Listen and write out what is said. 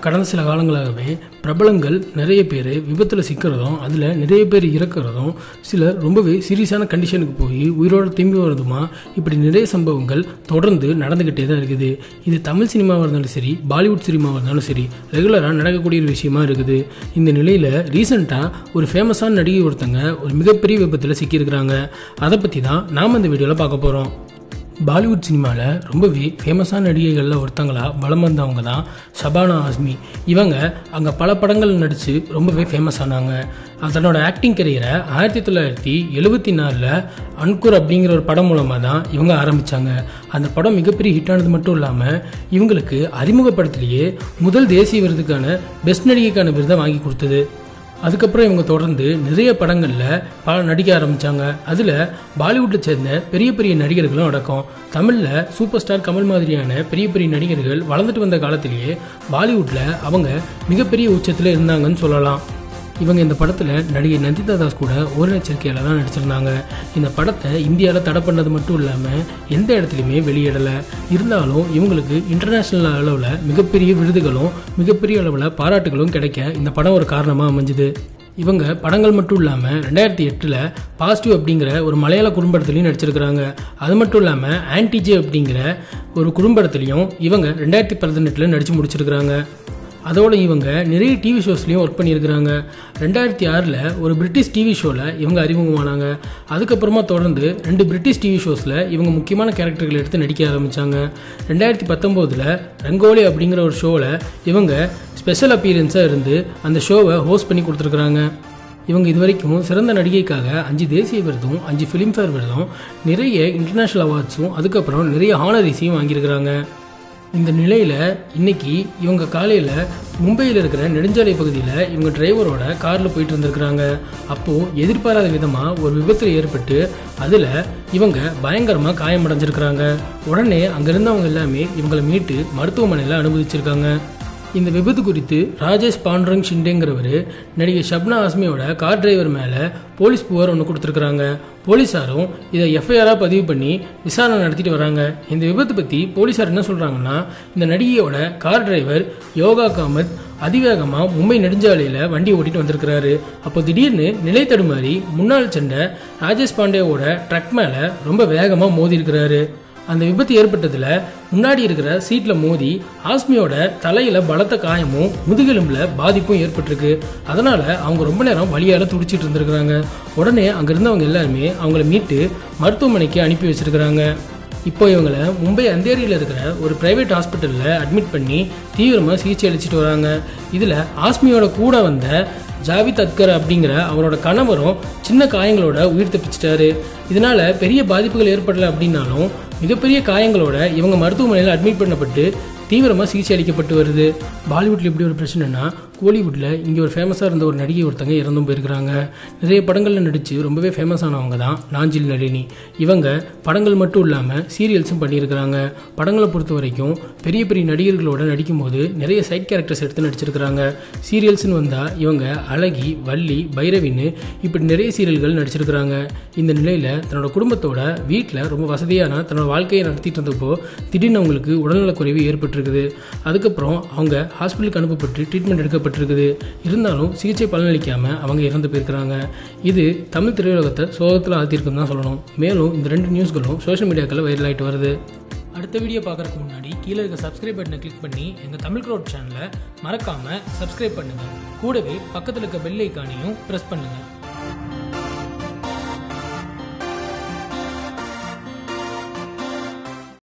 கடந்த சில காலங்களாகவே பிரபலங்கள் நிறைய பேர் விபத்தில் சிக்கிறதும் அதில் நிறைய பேர் இறக்குறதும் சிலர் ரொம்பவே சீரியஸான கண்டிஷனுக்கு போய் உயிரோட திரும்பி வரதுமா இப்படி நிறைய சம்பவங்கள் தொடர்ந்து நடந்துக்கிட்டே தான் இருக்குது இது தமிழ் சினிமாவாக இருந்தாலும் சரி பாலிவுட் சினிமாவாக இருந்தாலும் சரி ரெகுலராக நடக்கக்கூடிய ஒரு விஷயமா இருக்குது இந்த நிலையில் ரீசெண்டாக ஒரு ஃபேமஸான நடிகை ஒருத்தங்க ஒரு மிகப்பெரிய விபத்தில் சிக்கியிருக்கிறாங்க அதை பற்றி தான் நாம் இந்த வீடியோவில் பார்க்க போகிறோம் பாலிவுட் சினிமாவில் ரொம்பவே ஃபேமஸான நடிகைகளில் ஒருத்தங்களா வலம் வந்தவங்க தான் ஷபானா ஆஸ்மி இவங்க அங்கே பல படங்கள் நடித்து ரொம்பவே ஃபேமஸ் ஆனாங்க தன்னோட ஆக்டிங் கரியரை ஆயிரத்தி தொள்ளாயிரத்தி எழுபத்தி நாலில் அன்குர் அப்படிங்கிற ஒரு படம் மூலமாக தான் இவங்க ஆரம்பித்தாங்க அந்த படம் மிகப்பெரிய ஹிட் ஆனது மட்டும் இல்லாமல் இவங்களுக்கு அறிமுகப்படத்திலேயே முதல் தேசிய விருதுக்கான பெஸ்ட் நடிகைக்கான விருதை வாங்கி கொடுத்தது அதுக்கப்புறம் இவங்க தொடர்ந்து நிறைய படங்களில் பல நடிக்க ஆரம்பித்தாங்க அதில் பாலிவுட்டில் சேர்ந்த பெரிய பெரிய நடிகர்களும் அடக்கம் தமிழில் சூப்பர் ஸ்டார் கமல் மாதிரியான பெரிய பெரிய நடிகர்கள் வளர்ந்துட்டு வந்த காலத்திலேயே பாலிவுட்டில் அவங்க மிகப்பெரிய உச்சத்தில் இருந்தாங்கன்னு சொல்லலாம் இவங்க இந்த படத்தில் நடிகை நந்திதா தாஸ் கூட ஒரு எச்சரிக்கையில் தான் நடிச்சிருந்தாங்க இந்த படத்தை இந்தியாவில் தடை பண்ணது மட்டும் இல்லாமல் எந்த இடத்துலையுமே வெளியிடலை இருந்தாலும் இவங்களுக்கு இன்டர்நேஷ்னல் அளவில் மிகப்பெரிய விருதுகளும் மிகப்பெரிய அளவில் பாராட்டுகளும் கிடைக்க இந்த படம் ஒரு காரணமாக அமைஞ்சுது இவங்க படங்கள் மட்டும் இல்லாமல் ரெண்டாயிரத்தி எட்டில் பாசிட்டிவ் அப்படிங்கிற ஒரு மலையாள குறும்படத்துலையும் நடிச்சிருக்கிறாங்க அது மட்டும் இல்லாமல் ஆன்டிஜே அப்படிங்கிற ஒரு குறும்படத்துலையும் இவங்க ரெண்டாயிரத்தி பதினெட்டில் நடித்து முடிச்சிருக்கிறாங்க அதோட இவங்க நிறைய டிவி ஷோஸ்லையும் ஒர்க் பண்ணியிருக்கிறாங்க ரெண்டாயிரத்தி ஆறில் ஒரு பிரிட்டிஷ் டிவி ஷோவில் இவங்க அறிமுகமானாங்க அதுக்கப்புறமா தொடர்ந்து ரெண்டு பிரிட்டிஷ் டிவி ஷோஸில் இவங்க முக்கியமான கேரக்டர்கள் எடுத்து நடிக்க ஆரம்பித்தாங்க ரெண்டாயிரத்தி பத்தொம்போதில் ரங்கோலி அப்படிங்கிற ஒரு ஷோவில் இவங்க ஸ்பெஷல் அப்பீரன்ஸாக இருந்து அந்த ஷோவை ஹோஸ்ட் பண்ணி கொடுத்துருக்குறாங்க இவங்க இது வரைக்கும் சிறந்த நடிகைக்காக அஞ்சு தேசிய விருதும் அஞ்சு ஃபிலிம்ஃபேர் விருதும் நிறைய இன்டர்நேஷ்னல் அவார்ட்ஸும் அதுக்கப்புறம் நிறைய ஹானரிஸையும் வாங்கியிருக்கிறாங்க இந்த நிலையில் இன்னைக்கு இவங்க காலையில் மும்பையில் இருக்கிற நெடுஞ்சாலை பகுதியில் இவங்க டிரைவரோட காரில் போயிட்டு இருந்திருக்கிறாங்க அப்போது எதிர்பாராத விதமாக ஒரு விபத்து ஏற்பட்டு அதில் இவங்க பயங்கரமாக காயமடைஞ்சிருக்கிறாங்க உடனே அங்கே இருந்தவங்க எல்லாமே இவங்களை மீட்டு மருத்துவமனையில் அனுமதிச்சிருக்காங்க இந்த விபத்து குறித்து ராஜேஷ் பாண்டரங் ஷிண்டேங்கிறவர் நடிகை ஷப்னா ஆஸ்மியோட கார் டிரைவர் மேலே போலீஸ் புகார் ஒன்று கொடுத்துருக்குறாங்க போலீஸாரும் இதை எஃப்ஐஆராக பதிவு பண்ணி விசாரணை நடத்திட்டு வராங்க இந்த விபத்து பற்றி போலீஸார் என்ன சொல்கிறாங்கன்னா இந்த நடிகையோட கார் டிரைவர் யோகா காமத் அதிவேகமாக மும்பை நெடுஞ்சாலையில் வண்டி ஓட்டிட்டு வந்திருக்கிறாரு அப்போ திடீர்னு நிலை தடுமாறி முன்னாள் சென்ற ராஜேஷ் பாண்டேவோட ட்ரக் மேலே ரொம்ப வேகமாக மோதி இருக்கிறாரு அந்த விபத்து ஏற்பட்டதில் முன்னாடி இருக்கிற சீட்டில் மோதி ஆஸ்மியோட தலையில் பலத்த காயமும் முதுகெலும்பில் பாதிப்பும் ஏற்பட்டிருக்கு அதனால் அவங்க ரொம்ப நேரம் வழியால் துடிச்சிட்டு இருந்திருக்கிறாங்க உடனே அங்கே இருந்தவங்க எல்லாருமே அவங்கள மீட்டு மருத்துவமனைக்கு அனுப்பி வச்சிருக்கிறாங்க இப்போ இவங்களை மும்பை அந்தேரியில் இருக்கிற ஒரு பிரைவேட் ஹாஸ்பிட்டலில் அட்மிட் பண்ணி தீவிரமாக சிகிச்சை அளிச்சிட்டு வராங்க இதில் ஆஸ்மியோட கூட வந்த ஜாவித் அத்கர் அப்படிங்கிற அவரோட கணவரும் சின்ன காயங்களோட உயிர் தப்பிச்சிட்டாரு இதனால பெரிய பாதிப்புகள் ஏற்படலை அப்படின்னாலும் மிகப்பெரிய காயங்களோட இவங்க மருத்துவமனையில் அட்மிட் பண்ணப்பட்டு தீவிரமாக சிகிச்சை அளிக்கப்பட்டு வருது பாலிவுட்டில் இப்படி ஒரு பிரச்சனைனா கோலிவுட்டில் இங்கே ஒரு ஃபேமஸாக இருந்த ஒரு நடிகை ஒருத்தங்க இறந்தும் போயிருக்கிறாங்க நிறைய படங்களில் நடித்து ரொம்பவே ஃபேமஸ் ஆனவங்க தான் நாஞ்சில் நளினி இவங்க படங்கள் மட்டும் இல்லாமல் சீரியல்ஸும் பண்ணியிருக்கிறாங்க படங்களை பொறுத்த வரைக்கும் பெரிய பெரிய நடிகர்களோட நடிக்கும்போது நிறைய சைட் கேரக்டர்ஸ் எடுத்து நடிச்சிருக்கிறாங்க சீரியல்ஸ்னு வந்தால் இவங்க அழகி வள்ளி பைரவின்னு இப்படி நிறைய சீரியல்கள் நடிச்சிருக்கிறாங்க இந்த நிலையில் தன்னோட குடும்பத்தோட வீட்டில் ரொம்ப வசதியான தன்னோட வாழ்க்கையை நடத்திட்டு இருந்தப்போ திடீர்னு அவங்களுக்கு உடல்நலக்குறைவு ஏற்பட்டிருக்குது அதுக்கப்புறம் அவங்க ஹாஸ்பிட்டலுக்கு அனுப்பப்பட்டு ட்ரீட்மெண்ட் எடுக்கப்பட்டிருக்குது இருந்தாலும் சிகிச்சை பலனளிக்காமல் அவங்க இறந்து போயிருக்கிறாங்க இது தமிழ் திரையுலகத்தை சோகத்தில் ஆழ்த்தியிருக்குன்னு தான் சொல்லணும் மேலும் இந்த ரெண்டு நியூஸ்களும் சோஷியல் மீடியாக்களில் வைரல் ஆகிட்டு வருது அடுத்த வீடியோ பார்க்குறதுக்கு முன்னாடி கீழே இருக்க சப்ஸ்கிரைப் பட்டனை கிளிக் பண்ணி எங்கள் தமிழ் க்ரோட் சேனலை மறக்காமல் சப்ஸ்கிரைப் பண்ணுங்கள் கூடவே பக்கத்தில் இருக்க பெல் ஐக்கானையும் ப்ரெஸ் பண்ணுங்கள்